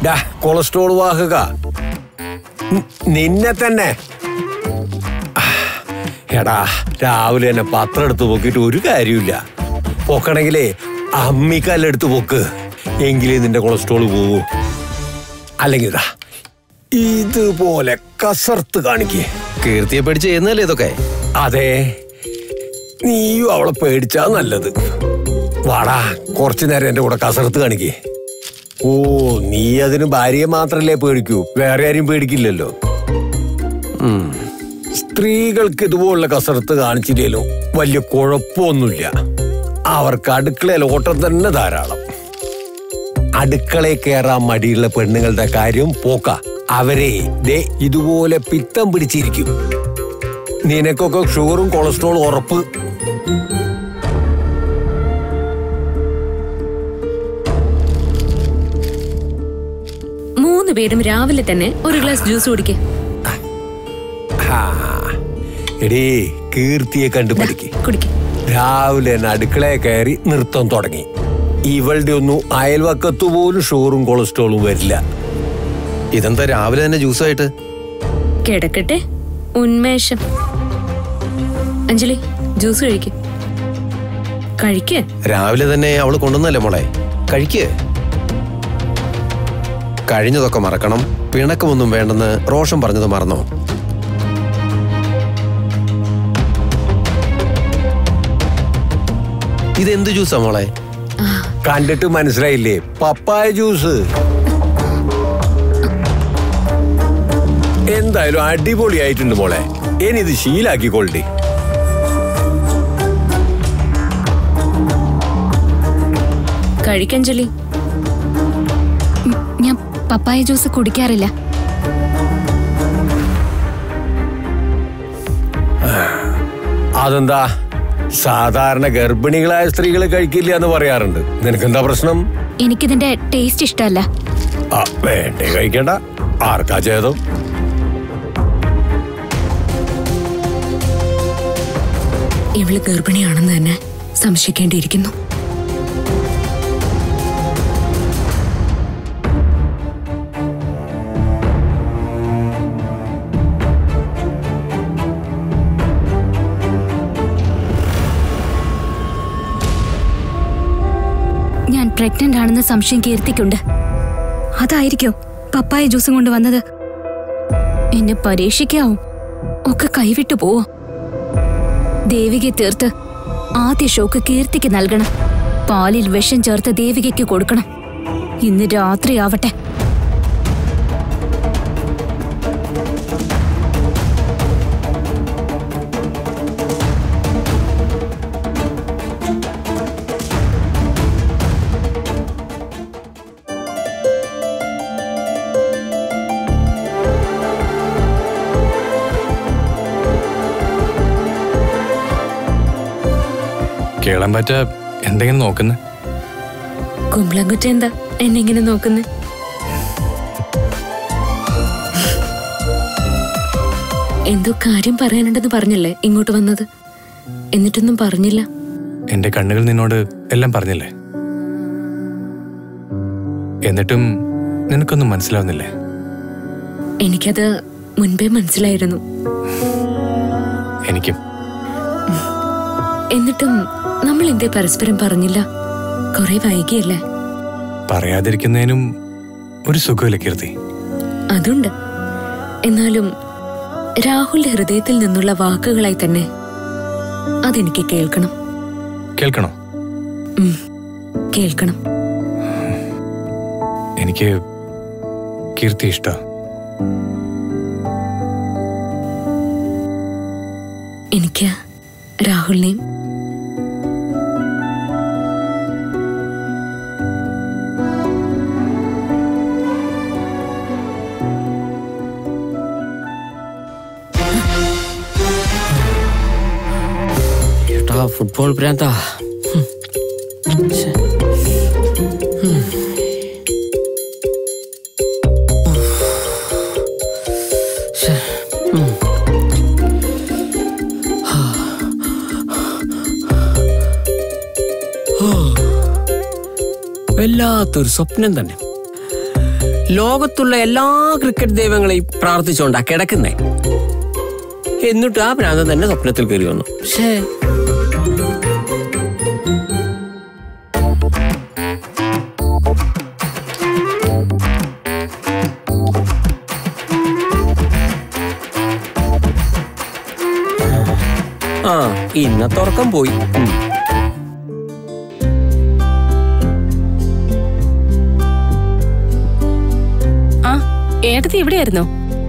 ഡാ കൊളസ്ട്രോൾ വാഹക നി- നിന്നെ തന്നെ ആ, എടാ രാവിലെ തന്നെ പത്രം എടുത്ത് പൊക്കിയിട്ട് ഒരു കാര്യമില്ല പൊക്കണെങ്കിലേ അമ്മിക്കല്ലെടുത്ത് പൊക്ക് എങ്കിലേ നിന്റെ കൊളസ്ട്രോൾ പോകൂ അല്ലെങ്കിൽ ഇതാ ഇതുപോലെ കസർത്ത് കാണിക്കേ കീർത്തിയെ പേടിച്ച് ചെയ്യുന്നതല്ലേ ഇതൊക്കെ അതെ നീയും അവളെ പേടിച്ചാ നല്ലത് വാടാ കുറച്ചു നേരം എന്റെ കൂടെ കസർത്ത് കാണിക്കേ ഓ നീ അതിന് ഭാര്യയെ മാത്രല്ലേ പേടിക്കൂ വേറെ ആരും പേടിക്കില്ലല്ലോ ഉം. സ്ത്രീകൾക്ക് ഇതുപോലുള്ള കസർത്ത് കാണിച്ചില്ലേലും വലിയ കുഴപ്പമൊന്നുമില്ല അവർക്ക് അടുക്കളയിൽ ഓട്ടം തന്നെ ധാരാളം അടുക്കളയിൽ കയറാൻ മടിയുള്ള പെണ്ണുങ്ങളുടെ കാര്യം പോക്ക അവരെ ദേ ഇതുപോലെ പിത്തം പിടിച്ചിരിക്കും നിനക്കൊക്കെ ഷുഗറും കൊളസ്ട്രോളും ഉറപ്പ് മൂന്ന് പേരും രാവിലെ തന്നെ ഒരു ഗ്ലാസ് ജ്യൂസ് കുടിക്കുക ഹാ. എടീ കീർത്തിയെ കണ്ടുപിടിക്ക് കുടിക്കുക രാവിലെ തന്നെ അടുക്കളയിൽ കയറി നൃത്തം തുടങ്ങി ഇവളുടെ ഒന്നും അയൽവക്കത്തു പോലും ഷുഗറും കൊളസ്ട്രോളും വരില്ല ഇതെന്താ രാവിലെ തന്നെ ജ്യൂസായിട്ട് കിടക്കട്ടെ ഉന്മേഷം അഞ്ജലി ജ്യൂസ് കഴിക്ക് കഴിക്ക് രാവിലെ തന്നെ അവള് കൊണ്ടുവന്നല്ലേ മോളെ കഴിക്ക് കഴിഞ്ഞതൊക്കെ മറക്കണം പിണക്കമൊന്നും വേണ്ടെന്ന് റോഷൻ പറഞ്ഞത് മറന്നോ ഇതെന്ത് ജ്യൂസാ മോളെ കണ്ടിട്ട് മനസ്സിലായില്ലേ പപ്പായ ജ്യൂസ് എന്തായാലും അടിപൊളിയായിട്ടുണ്ട് മോളെ ഇനി ഇത് ശീലാക്കിക്കൊള്ളി കഴിക്കഞ്ജലി ഉം, ഞാൻ പപ്പായ ജ്യൂസ് കുടിക്കാറില്ല അതെന്താ സാധാരണ ഗർഭിണികളായ സ്ത്രീകൾ കഴിക്കില്ല എന്ന് പറയാറുണ്ട് നിനക്കെന്താ പ്രശ്നം എനിക്കിതിന്റെ ടേസ്റ്റ് ഇഷ്ടമല്ല ആ, വേണ്ടേ കഴിക്കണ്ട ആർക്കാ ചെയ്തോ ഇവള് ഗർഭിണിയാണെന്ന് തന്നെ സംശയിക്കേണ്ടിയിരിക്കുന്നു ഞാൻ പ്രഗ്നന്റ് ആണെന്ന സംശയം കീർത്തിക്കുണ്ട് അതായിരിക്കോ പപ്പായ ജ്യൂസും കൊണ്ട് വന്നത് എന്നെ പരീക്ഷിക്കാവും ഒക്കെ കൈവിട്ടു പോവോ ദേവികയെ തീർത്ത് ആദ്യ ഷോക്ക് കീർത്തിക്ക് നൽകണം പാലിൽ വിഷം ചേർത്ത് ദേവികയ്ക്ക് കൊടുക്കണം ഇന്ന് രാത്രിയാവട്ടെ കേളാൻ പറ്റ എന്തെങ്കിലും നോക്കുന്നു കുമ്പളംകുറ്റ എന്താ എന്നെ ഇങ്ങനെ നോക്കുന്നത് എന്തോ കാര്യം പറയാനുണ്ടെന്ന് പറഞ്ഞല്ലേ ഇങ്ങോട്ട് വന്നത് എന്നിട്ടൊന്നും പറഞ്ഞില്ല എന്റെ കണ്ണുകൾ നിന്നോട് എല്ലാം പറഞ്ഞില്ലേ എന്നിട്ടും നിനക്കൊന്നും മനസ്സിലാവുന്നില്ലേ എനിക്കത് മുൻപേ മനസ്സിലായിരുന്നു എനിക്കും എന്നിട്ടും നമ്മൾ എന്തേ പരസ്പരം പറഞ്ഞില്ല കുറെ വൈകിയല്ലേ പറയാതിരിക്കുന്നതിനും ഒരു സുഖമില്ല കീർത്തി അതുണ്ട് എന്നാലും രാഹുലിന്റെ ഹൃദയത്തിൽ നിന്നുള്ള വാക്കുകളായി തന്നെ അതെനിക്ക് കേൾക്കണം കേൾക്കണോ ഉം, കേൾക്കണം എനിക്ക് കീർത്തി ഇഷ്ട എനിക്ക് രാഹുലിനെയും ഏട്ടാ ഫുട്ബോൾ ഭ്രാന്താ ഹും. ശ്ശെ. ഹും. ശ്ശെ. ഉം. ഹാ. ഹോ. വല്ലാത്തൊരു സ്വപ്നം തന്നെ ലോകത്തുള്ള എല്ലാ ക്രിക്കറ്റ് ദൈവങ്ങളെയും പ്രാർത്ഥിച്ചുകൊണ്ടാ കിടക്കുന്നേ എന്നിട്ട് ആ ഭ്രാന്തൻ തന്നെ സ്വപ്നത്തിൽ കയറി വന്നു ഷേ ആ ഇന്നത്തെ ഉറക്കം പോയി ഉം. ആ ഏട്ടത്തി ഇവിടെയായിരുന്നോ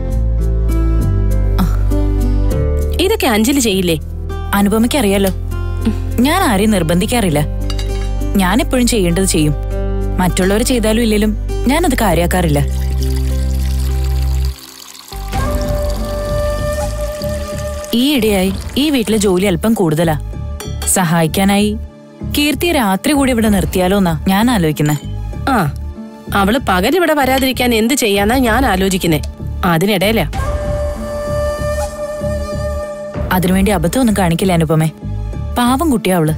ഇതൊക്കെ അഞ്ജലി ചെയ്യില്ലേ അനുപമയ്ക്ക് അറിയാലോ ഞാൻ ആരെയും നിർബന്ധിക്കാറില്ല ഞാൻ എപ്പോഴും ചെയ്യേണ്ടത് ചെയ്യും മറ്റുള്ളവർ ചെയ്താലും ഇല്ലെങ്കിലും ഞാനത് കാര്യാക്കാറില്ല ഈ ഇടയായി ഈ വീട്ടിലെ ജോലി അല്പം കൂടുതലാ സഹായിക്കാനായി കീർത്തി രാത്രി കൂടി ഇവിടെ നിർത്തിയാലോ എന്നാ ഞാൻ ആലോചിക്കുന്നേ ആ അവള് പകൽ ഇവിടെ വരാതിരിക്കാൻ എന്ത് ചെയ്യാന്നാ ഞാൻ ആലോചിക്കുന്നേ അതിനിടയിലാ അതിനുവേണ്ടി അബദ്ധമൊന്നും കാണിക്കില്ല അനുപമേ പാവം കുട്ടിയാ അവള്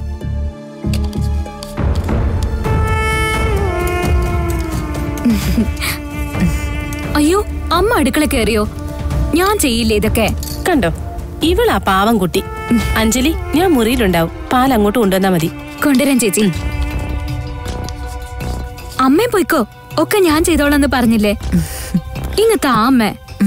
അയ്യോ അമ്മ അടുക്കള കയറിയോ ഞാൻ ചെയ്യില്ലേ ഇതൊക്കെ കണ്ടോ ഇവളാ പാവം കുട്ടി അഞ്ജലി ഞാൻ മുറിയിലുണ്ടാവും പാൽ അങ്ങോട്ട് കൊണ്ടുവന്നാ മതി കൊണ്ടുവരാൻ ചേച്ചി അമ്മേ പോയിക്കോ ഒക്കെ ഞാൻ ചെയ്തോളാന്ന് പറഞ്ഞില്ലേ ഇങ്ങത്താ അമ്മ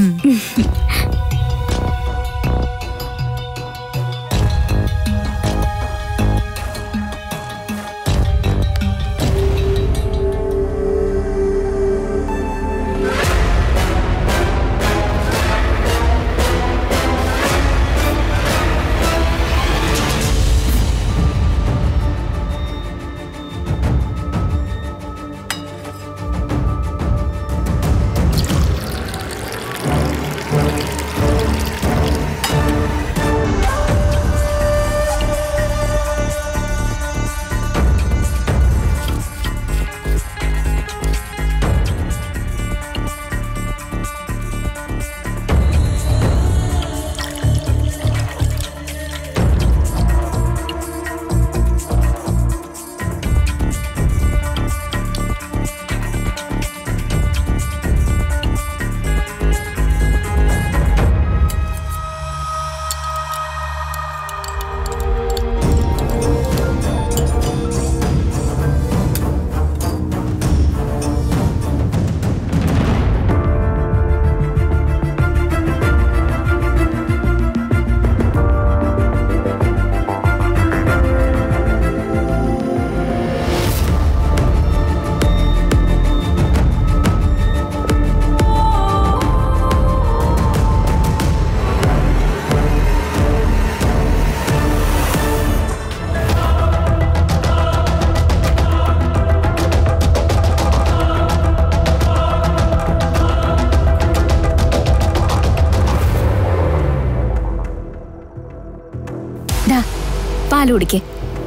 ദാ പാല് കുടിക്കേ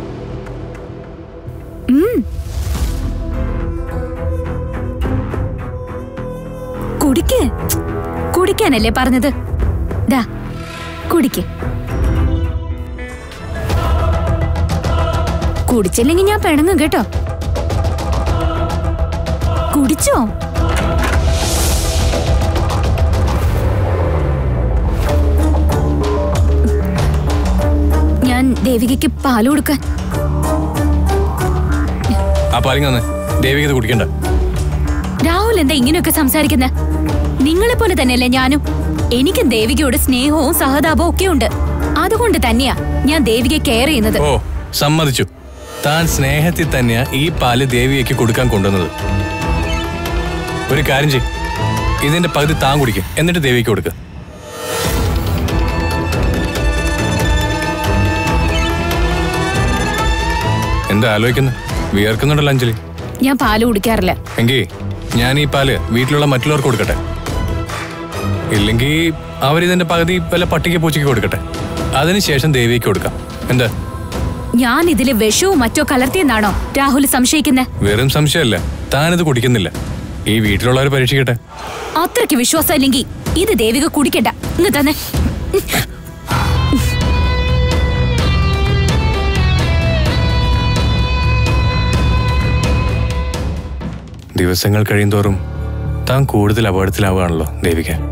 കുടിക്ക് കുടിക്കാനല്ലേ പറഞ്ഞത് ദാ കുടിക്ക് കുടിച്ചില്ലെങ്കിൽ ഞാൻ പിണങ്ങും കേട്ടോ കുടിച്ചോ ഞാൻ ദേവികയ്ക്ക് പാല് കൊടുക്കാൻ ആ പാലിങ് തന്നെ ദേവിക ഇത് കുടിക്കണ്ട രാഹുൽ എന്താ ഇങ്ങനെയൊക്കെ സംസാരിക്കുന്നത് നിങ്ങളെ പോലെ തന്നെയല്ലേ ഞാനും എനിക്കും ദേവികയോട് സ്നേഹവും സഹതാപവും ഒക്കെ ഉണ്ട് അതുകൊണ്ട് തന്നെയാ ഞാൻ ദേവികയെ കെയർ ചെയ്യുന്നത് ഓ സമ്മതിച്ചു താൻ സ്നേഹത്തിൽ തന്നെയാ ഈ പാല് ദേവിയയ്ക്ക് കൊടുക്കാൻ കൊണ്ടുവന്നത് ഒരു കാര്യം ചെയ് ഇതിന്റെ പകുതി താൻ കുടിക്കും എന്നിട്ട് ദേവിക്ക് കൊടുക്കുക എന്താ ആലോചിക്കുന്നത് വിയർക്കുന്നുണ്ടല്ലോ അഞ്ജലി ഞാൻ പാല് കുടിക്കാറില്ല എങ്കിൽ ഞാൻ ഈ പാല് വീട്ടിലുള്ള മറ്റുള്ളവർക്ക് കൊടുക്കട്ടെ ഇല്ലെങ്കിൽ അവരിതിന്റെ പകുതി വല്ല പട്ടിക്ക് പൂച്ചയ്ക്ക് കൊടുക്കട്ടെ അതിനുശേഷം ദേവിക്ക് കൊടുക്കാം എന്താ ഞാൻ ഇതില് വിഷവും മറ്റോ കലർത്തിയെന്നാണോ രാഹുൽ സംശയിക്കുന്നത് വെറും സംശയമല്ല താനിത് കുടിക്കുന്നില്ല ഈ വീട്ടിലുള്ളവർ പരീക്ഷിക്കട്ടെ അത്രയ്ക്ക് വിശ്വാസം ഇല്ലെങ്കിൽ ഇത് ദേവിക കുടിക്കണ്ട ഇങ്ങ് തന്നെ ദിവസങ്ങൾ കഴിയുന്തോറും താൻ കൂടുതൽ അപകടത്തിലാവുകയാണല്ലോ ദേവിക